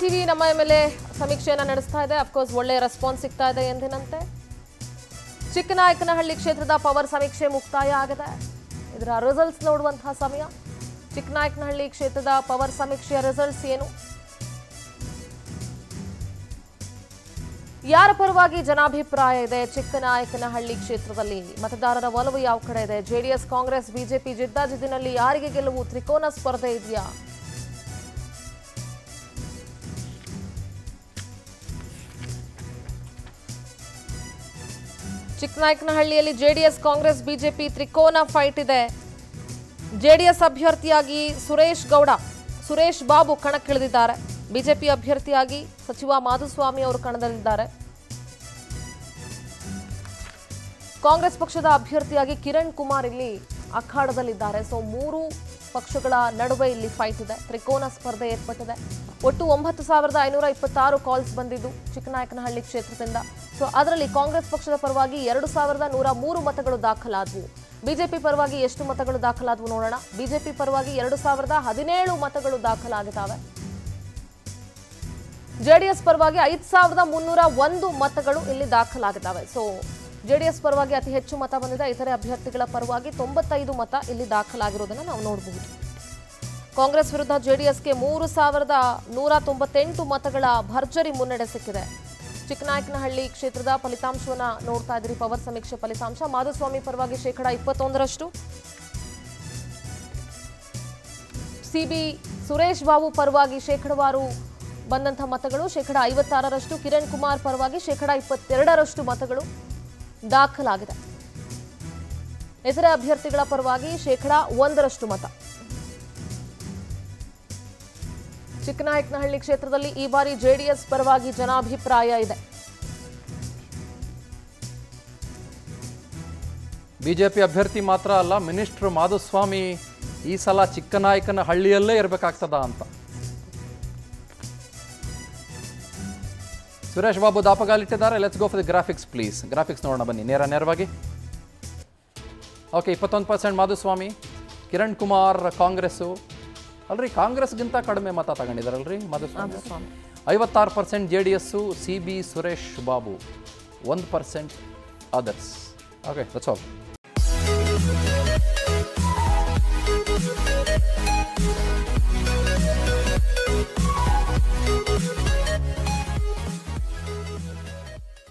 TV ನಮ್ಮ ಮೇಲೆ ಸಮೀಕ್ಷೆಯನ್ನ ನಡೆಸ್ತಾ ಇದೆ ಅಫ್ಕೋರ್ಸ್ ಒಳ್ಳೆಯ ರೆಸ್ಪಾನ್ಸ್ ಸಿಗ್ತಾ ಇದೆ ಎಂದಿನಂತೆ ಚಿಕ್ಕನಾಯಕನಹಳ್ಳಿ ಕ್ಷೇತ್ರದ ಪವರ್ ಸಮೀಕ್ಷೆ ಮುಕ್ತಾಯ ಆಗಿದೆ ಇದರ ರಿಸಲ್ಟ್ಸ್ ನೋಡುವಂತಹ ಸಮಯ ಚಿಕ್ಕನಾಯಕನಹಳ್ಳಿ ಕ್ಷೇತ್ರದ ಪವರ್ ಸಮೀಕ್ಷೆಯ ರಿಸಲ್ಟ್ಸ್ ಏನು ಯಾರ ಪರವಾಗಿ ಜನಾಭಿಪ್ರಾಯ ಇದೆ ಚಿಕ್ಕನಾಯಕನಹಳ್ಳಿ ಕ್ಷೇತ್ರದಲ್ಲಿ ಮತದಾರರ ಒಲವು ಯಾವ ಕಡೆ ಇದೆ ಜೆಡಿಎಸ್ ಕಾಂಗ್ರೆಸ್ ಬಿಜೆಪಿ ಜಿದ್ದಾಜಿದ್ದಿನಲ್ಲಿ ಯಾರಿಗೆ ಗೆಲುವು ತ್ರಿಕೋನ ಸ್ಪರ್ಧೆ ಇದೆಯಾ ಚಿಕ್ಕನಾಯಕನಹಳ್ಳಿಯಲ್ಲಿ ಜೆಡಿಎಸ್ ಕಾಂಗ್ರೆಸ್ ಬಿಜೆಪಿ ತ್ರಿಕೋನ ಫೈಟ್ ಇದೆ ಜೆಡಿಎಸ್ ಅಭ್ಯರ್ಥಿಯಾಗಿ ಸುರೇಶ್ ಗೌಡ ಸುರೇಶ್ ಬಾಬು ಕಣಕ್ಕಿಳಿದಿದ್ದಾರೆ ಬಿಜೆಪಿ ಅಭ್ಯರ್ಥಿಯಾಗಿ ಸಚಿವ ಮಾಧುಸ್ವಾಮಿ ಅವರು ಕಣದಲ್ಲಿದ್ದಾರೆ ಕಾಂಗ್ರೆಸ್ ಪಕ್ಷದ ಅಭ್ಯರ್ಥಿಯಾಗಿ ಕಿರಣ್ ಕುಮಾರ್ ಇಲ್ಲಿ ಅಖಾಡದಲ್ಲಿದ್ದಾರೆ ಸೊ ಮೂರು ಪಕ್ಷಗಳ ನಡುವೆ ಇಲ್ಲಿ ಫೈಟ್ ಇದೆ ತ್ರಿಕೋನ ಸ್ಪರ್ಧೆ ಏರ್ಪಟ್ಟಿದೆ ಒಟ್ಟು ಒಂಬತ್ತು ಸಾವಿರದ ಐನೂರ ಇಪ್ಪತ್ತಾರು ಕಾಲ್ಸ್ ಬಂದಿದ್ದು ಚಿಕ್ಕನಾಯಕನಹಳ್ಳಿ ಕ್ಷೇತ್ರದಿಂದ ಸೊ ಅದರಲ್ಲಿ ಕಾಂಗ್ರೆಸ್ ಪಕ್ಷದ ಪರವಾಗಿ ಎರಡು ಸಾವಿರದ ನೂರ ಮೂರು ಮತಗಳು ದಾಖಲಾದವು ಬಿಜೆಪಿ ಪರವಾಗಿ ಎಷ್ಟು ಮತಗಳು ದಾಖಲಾದವು ನೋಡೋಣ ಬಿಜೆಪಿ ಪರವಾಗಿ ಎರಡು ಸಾವಿರದ ಹದಿನೇಳು ಮತಗಳು ದಾಖಲಾಗಿದ್ದಾವೆ ಜೆಡಿಎಸ್ ಪರವಾಗಿ ಐದು ಸಾವಿರದ ಮುನ್ನೂರ ಒಂದು ಮತಗಳು ಇಲ್ಲಿ ದಾಖಲಾಗಿದ್ದಾವೆ ಸೊ ಜೆಡಿಎಸ್ ಪರವಾಗಿ ಅತಿ ಹೆಚ್ಚು ಮತ ಬಂದಿದೆ ಇತರೆ ಅಭ್ಯರ್ಥಿಗಳ ಪರವಾಗಿ ತೊಂಬತ್ತೈದು ಮತ ಇಲ್ಲಿ ದಾಖಲಾಗಿರೋದನ್ನು ನಾವು ನೋಡಬಹುದು ಕಾಂಗ್ರೆಸ್ ವಿರುದ್ಧ ಜೆಡಿಎಸ್ಗೆ ಮೂರು ಸಾವಿರದ ನೂರ ತೊಂಬತ್ತೆಂಟು ಮತಗಳ ಭರ್ಜರಿ ಮುನ್ನಡೆ ಸಿಕ್ಕಿದೆ ಚಿಕ್ಕನಾಯಕನಹಳ್ಳಿ ಕ್ಷೇತ್ರದ ಫಲಿತಾಂಶವನ್ನ ನೋಡ್ತಾ ಇದ್ರಿ ಪವರ್ ಸಮೀಕ್ಷೆ ಫಲಿತಾಂಶ ಮಾಧುಸ್ವಾಮಿ ಪರವಾಗಿ ಶೇಕಡ ಇಪ್ಪತ್ತೊಂದರಷ್ಟು ಸಿಬಿ ಸುರೇಶ್ ಬಾಬು ಪರವಾಗಿ ಶೇಕಡವಾರು ಬಂದಂತಹ ಮತಗಳು ಶೇಕಡ ಐವತ್ತಾರರಷ್ಟು ಕಿರಣ್ ಕುಮಾರ್ ಪರವಾಗಿ ಶೇಕಡ ಇಪ್ಪತ್ತೆರಡರಷ್ಟು ಮತಗಳು ದಾಖಲಾಗಿದೆ ಇತರೆ ಅಭ್ಯರ್ಥಿಗಳ ಪರವಾಗಿ ಶೇಕಡ ಒಂದರಷ್ಟು ಮತ ಚಿಕ್ಕನಾಯಕನಹಳ್ಳಿ ಕ್ಷೇತ್ರದಲ್ಲಿ ಈ ಬಾರಿ ಜೆಡಿಎಸ್ ಪರವಾಗಿ ಜನಾಭಿಪ್ರಾಯ ಇದೆ ಬಿಜೆಪಿ ಅಭ್ಯರ್ಥಿ ಮಾತ್ರ ಅಲ್ಲ ಮಿನಿಸ್ಟ್ರು ಮಾಧುಸ್ವಾಮಿ ಈ ಸಲ ಚಿಕ್ಕನಾಯಕನ ಹಳ್ಳಿಯಲ್ಲೇ ಇರಬೇಕಾಗ್ತದ ಅಂತ ಸುರೇಶ್ ಬಾಬು ದಾಪಗಾಲಿಟ್ಟಿದ್ದಾರೆ let's go for the graphics please graphics ನೋಡೋಣ ಬನ್ನಿ ನೇರ ನೇರವಾಗಿ ಓಕೆ ಇಪ್ಪತ್ತೊಂದು ಪರ್ಸೆಂಟ್ ಮಾಧುಸ್ವಾಮಿ ಕಿರಣ್ ಕುಮಾರ್ ಕಾಂಗ್ರೆಸ್ಸು ಅಲ್ರಿ ಕಾಂಗ್ರೆಸ್ಗಿಂತ ಕಡಿಮೆ ಮತ ತಗೊಂಡಿದ್ದಾರಲ್ರಿ ಮಾಧುಸ್ವಾಮಿ ಐವತ್ತಾರು percent J D S C B Suresh Babu ಒಂದು percent others okay that's all